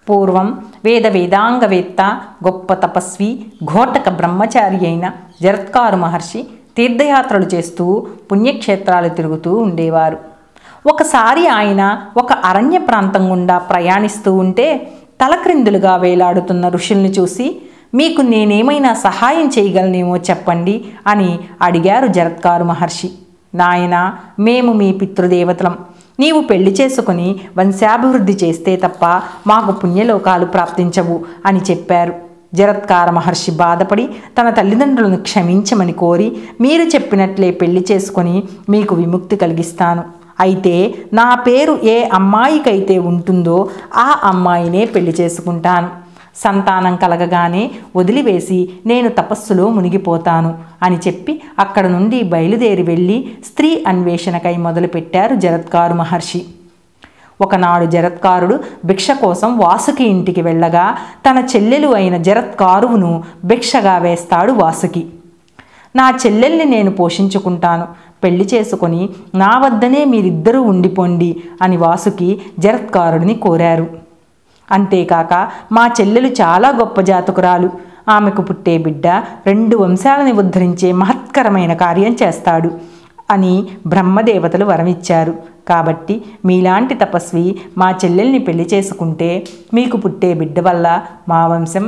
పూర్వం వేద వేదాంగవేత్త గొప్ప తపస్వి ఘోటక బ్రహ్మచారి అయిన జరత్కారు మహర్షి తీర్థయాత్రలు చేస్తూ పుణ్యక్షేత్రాలు తిరుగుతూ ఉండేవారు ఒకసారి ఆయన ఒక అరణ్య ప్రాంతం గుండా ప్రయాణిస్తూ ఉంటే తలక్రిందులుగా వేలాడుతున్న ఋషుల్ని చూసి మీకు నేనేమైనా సహాయం చేయగలనేమో చెప్పండి అని అడిగారు జరత్కారు మహర్షి నాయన మేము మీ పితృదేవతలం నీవు పెళ్లి చేసుకుని వంశాభివృద్ధి చేస్తే తప్ప మాకు పుణ్యలోకాలు ప్రాప్తించవు అని చెప్పారు జరత్కార మహర్షి బాధపడి తన తల్లిదండ్రులను క్షమించమని కోరి మీరు చెప్పినట్లే పెళ్లి చేసుకొని మీకు విముక్తి కలిగిస్తాను అయితే నా పేరు ఏ అమ్మాయికైతే ఉంటుందో ఆ అమ్మాయినే పెళ్లి చేసుకుంటాను సంతానం కలగగానే వదిలివేసి నేను తపస్సులో మునిగిపోతాను అని చెప్పి అక్కడ నుండి బయలుదేరి వెళ్ళి స్త్రీ అన్వేషణకై మొదలుపెట్టారు జరత్కారు మహర్షి ఒకనాడు జరత్కారుడు భిక్ష కోసం వాసుకి ఇంటికి వెళ్ళగా తన చెల్లెలు అయిన జరత్కారువును భిక్షగా వేస్తాడు వాసుకి నా చెల్లెల్ని నేను పోషించుకుంటాను పెళ్లి చేసుకొని నా వద్దనే మీరిద్దరూ ఉండిపోండి అని వాసుకి జరత్కారుడిని కోరారు అంతేకాక మా చెల్లెలు చాలా గొప్ప జాతకురాలు ఆమెకు పుట్టే బిడ్డ రెండు వంశాలని ఉద్ధరించే మహత్కరమైన కార్యం చేస్తాడు అని బ్రహ్మదేవతలు వరమిచ్చారు కాబట్టి మీలాంటి తపస్వి మా చెల్లెల్ని పెళ్లి చేసుకుంటే మీకు పుట్టే బిడ్డ వల్ల మా వంశం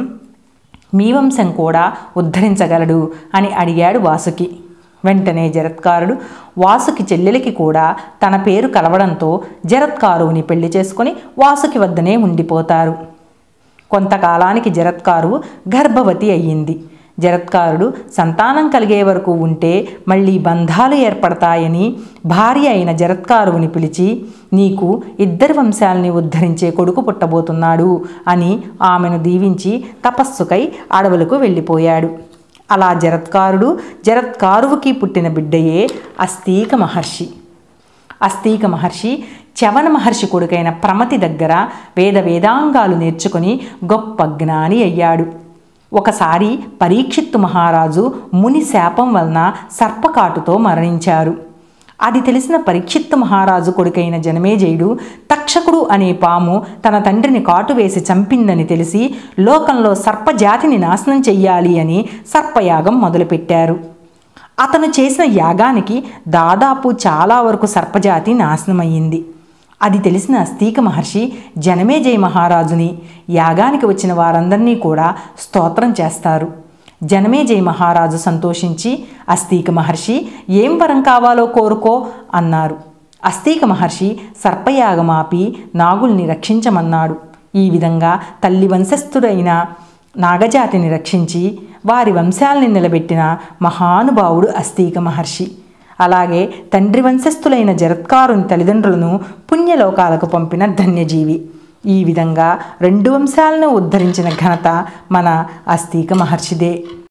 మీ వంశం కూడా ఉద్ధరించగలడు అని అడిగాడు వాసుకి వెంటనే జరత్కారుడు వాసుకి చెల్లెలికి కూడా తన పేరు కలవడంతో జరత్కారువుని పెళ్లి చేసుకొని వాసుకి వద్దనే ఉండిపోతారు కొంతకాలానికి జరత్కారువు గర్భవతి అయ్యింది జరత్కారుడు సంతానం కలిగే వరకు ఉంటే మళ్ళీ బంధాలు ఏర్పడతాయని భార్య అయిన జరత్కారువుని పిలిచి నీకు ఇద్దరి వంశాలని ఉద్ధరించే కొడుకు పుట్టబోతున్నాడు అని ఆమెను దీవించి తపస్సుకై అడవులకు వెళ్ళిపోయాడు అలా జరత్కారుడు జరత్కారువుకి పుట్టిన బిడ్డయే అస్తీక మహర్షి అస్తీక మహర్షి చవన మహర్షి కొడుకైన ప్రమతి దగ్గర వేద వేదాంగాలు నేర్చుకుని గొప్ప జ్ఞాని అయ్యాడు ఒకసారి పరీక్షిత్తు మహారాజు ముని శాపం వలన సర్పకాటుతో మరణించారు అది తెలిసిన పరీక్షిత్తు మహారాజు కొడుకైన జనమేజయుడు తక్షకుడు అనే పాము తన తండ్రిని కాటు వేసి చంపిందని తెలిసి లోకంలో సర్పజాతిని నాశనం చెయ్యాలి అని సర్పయాగం మొదలుపెట్టారు అతను చేసిన యాగానికి దాదాపు చాలా వరకు సర్పజాతి నాశనమయ్యింది అది తెలిసిన అస్తీక మహర్షి జనమేజయ మహారాజుని యాగానికి వచ్చిన వారందరినీ కూడా స్తోత్రం చేస్తారు జనమేజయ మహారాజు సంతోషించి అస్తీక మహర్షి ఏం వరం కావాలో కోరుకో అన్నారు అస్తీక మహర్షి సర్పయాగమాపి నాగుల్ని రక్షించమన్నాడు ఈ విధంగా తల్లి వంశస్థుడైన నాగజాతిని రక్షించి వారి వంశాల్ని నిలబెట్టిన మహానుభావుడు అస్తీక మహర్షి అలాగే తండ్రి వంశస్థులైన జరత్కారుని తల్లిదండ్రులను పుణ్యలోకాలకు పంపిన ధన్యజీవి ఈ విధంగా రెండు వంశాలను ఉద్ధరించిన ఘనత మన అస్తీక మహర్షిదే